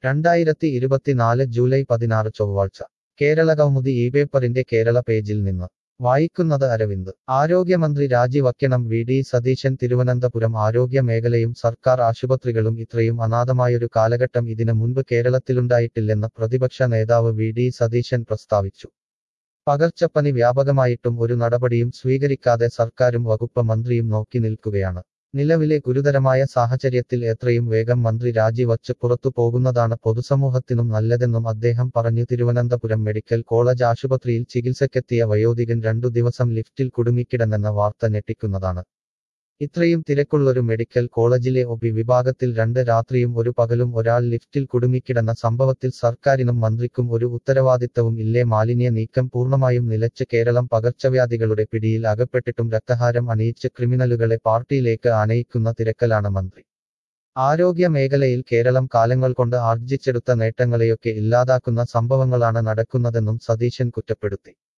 രണ്ടായിരത്തി ഇരുപത്തിനാല് ജൂലൈ പതിനാറ് ചൊവ്വാഴ്ച കേരള കൗമുദി ഈ പേപ്പറിന്റെ കേരള പേജിൽ നിന്ന് വായിക്കുന്നത് അരവിന്ദ് ആരോഗ്യമന്ത്രി രാജിവയ്ക്കണം വി ഡി സതീശൻ തിരുവനന്തപുരം ആരോഗ്യ മേഖലയും സർക്കാർ ആശുപത്രികളും ഇത്രയും അനാഥമായൊരു കാലഘട്ടം ഇതിന് മുൻപ് കേരളത്തിലുണ്ടായിട്ടില്ലെന്ന് പ്രതിപക്ഷ നേതാവ് വി ഡി സതീശൻ പ്രസ്താവിച്ചു പകർച്ചപ്പനി വ്യാപകമായിട്ടും ഒരു നടപടിയും സ്വീകരിക്കാതെ സർക്കാരും വകുപ്പ് മന്ത്രിയും നോക്കി നിൽക്കുകയാണ് നിലവിലെ ഗുരുതരമായ സാഹചര്യത്തിൽ എത്രയും വേഗം മന്ത്രി രാജിവച്ച് പുറത്തു പോകുന്നതാണ് പൊതുസമൂഹത്തിനും നല്ലതെന്നും അദ്ദേഹം പറഞ്ഞു തിരുവനന്തപുരം മെഡിക്കൽ കോളേജ് ആശുപത്രിയിൽ ചികിത്സയ്ക്കെത്തിയ വയോധികൻ രണ്ടു ദിവസം ലിഫ്റ്റിൽ കുടുങ്ങിക്കിടന്നെന്ന വാർത്ത ഞെട്ടിക്കുന്നതാണ് ഇത്രയും തിരക്കുള്ളൊരു മെഡിക്കൽ കോളേജിലെ ഒബി വിഭാഗത്തിൽ രണ്ട് രാത്രിയും ഒരു പകലും ഒരാൾ ലിഫ്റ്റിൽ കുടുങ്ങിക്കിടന്ന സംഭവത്തിൽ സർക്കാരിനും മന്ത്രിക്കും ഒരു ഉത്തരവാദിത്തവും ഇല്ലേ മാലിന്യ നീക്കം പൂർണ്ണമായും നിലച്ച് കേരളം പകർച്ചവ്യാധികളുടെ പിടിയിൽ അകപ്പെട്ടിട്ടും രക്തഹാരം അണിയിച്ച് ക്രിമിനലുകളെ പാർട്ടിയിലേക്ക് ആനയിക്കുന്ന തിരക്കലാണ് മന്ത്രി ആരോഗ്യ മേഖലയിൽ കേരളം കാലങ്ങൾ കൊണ്ട് ആർജിച്ചെടുത്ത നേട്ടങ്ങളെയൊക്കെ ഇല്ലാതാക്കുന്ന സംഭവങ്ങളാണ് നടക്കുന്നതെന്നും സതീശൻ കുറ്റപ്പെടുത്തി